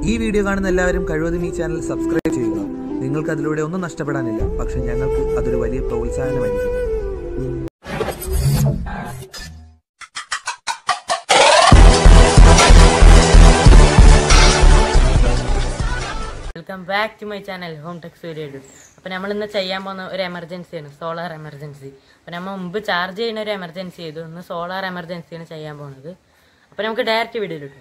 ഈ വീഡിയോ കാണുന്ന എല്ലാവരും കഴിവതും ഈ ചാനൽ സബ്സ്ക്രൈബ് ചെയ്യുക നിങ്ങൾക്ക് അതിലൂടെ ഒന്നും നഷ്ടപ്പെടാനില്ല പക്ഷെ ഞങ്ങൾക്ക് അതൊരു വലിയ പ്രോത്സാഹനമായിരിക്കും welcome back to my channel home tech Surya അപ്പോൾ നമ്മൾ ഇന്ന് ചെയ്യാൻ പോകുന്ന ഒരു എമർജൻസിയാണ് സോളാർ എമർജൻസി അപ്പോൾ നമ്മൾ മുമ്പ് ചാർജ് ചെയ്യുന്ന ഒരു എമർജൻസി ചെയ്തു ഇന്ന് സോളാർ എമർജൻസിയാണ് ചെയ്യാൻ പോകുന്നത് അപ്പോൾ നമുക്ക് ഡയറക്റ്റ് വീഡിയോയിലിട്ടു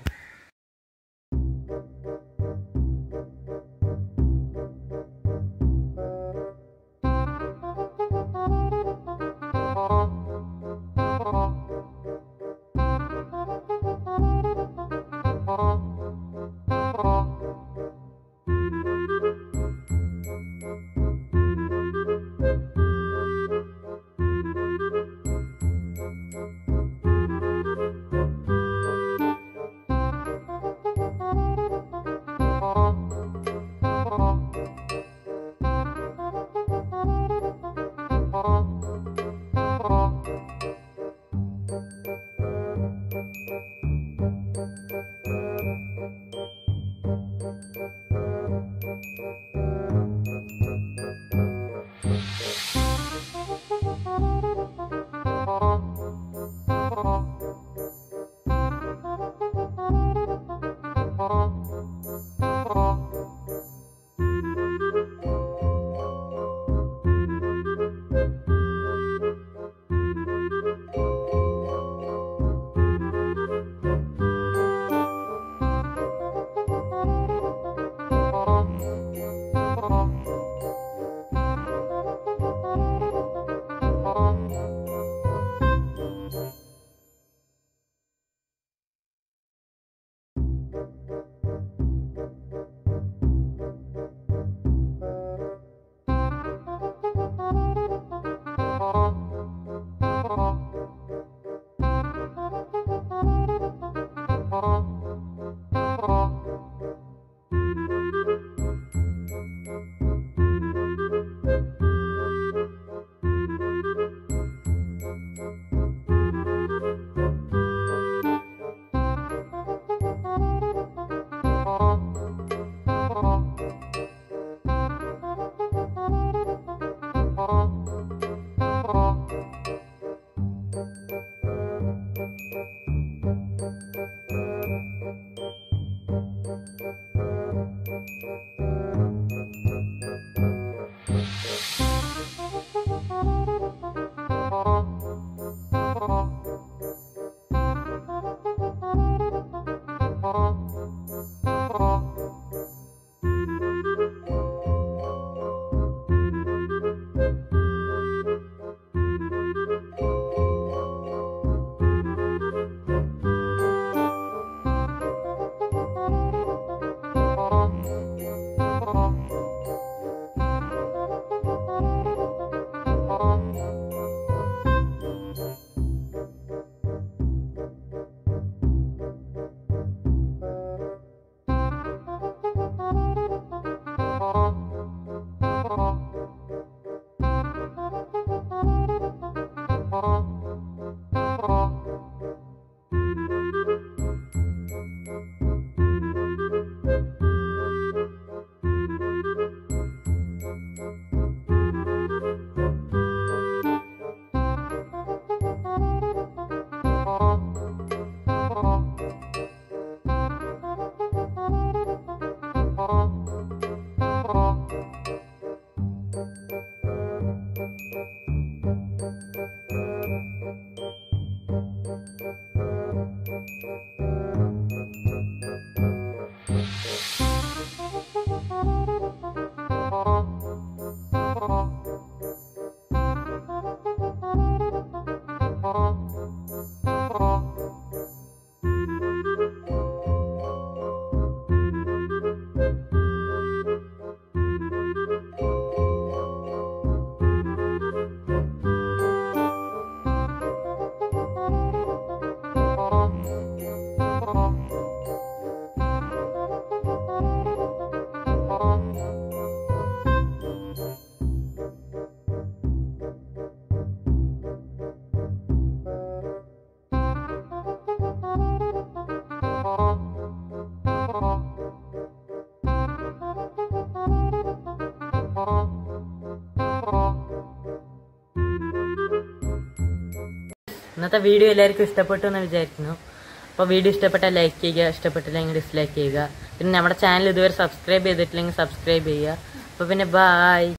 ഇന്നത്തെ വീഡിയോ എല്ലാവർക്കും ഇഷ്ടപ്പെട്ടു എന്ന് വിചാരിക്കുന്നു അപ്പോൾ വീഡിയോ ഇഷ്ടപ്പെട്ടാൽ ലൈക്ക് ചെയ്യുക ഇഷ്ടപ്പെട്ടില്ലെങ്കിൽ ഡിസ്ലൈക്ക് ചെയ്യുക പിന്നെ നമ്മുടെ ചാനൽ ഇതുവരെ സബ്സ്ക്രൈബ് ചെയ്തിട്ടില്ലെങ്കിൽ സബ്സ്ക്രൈബ് ചെയ്യുക അപ്പോൾ പിന്നെ ബായ്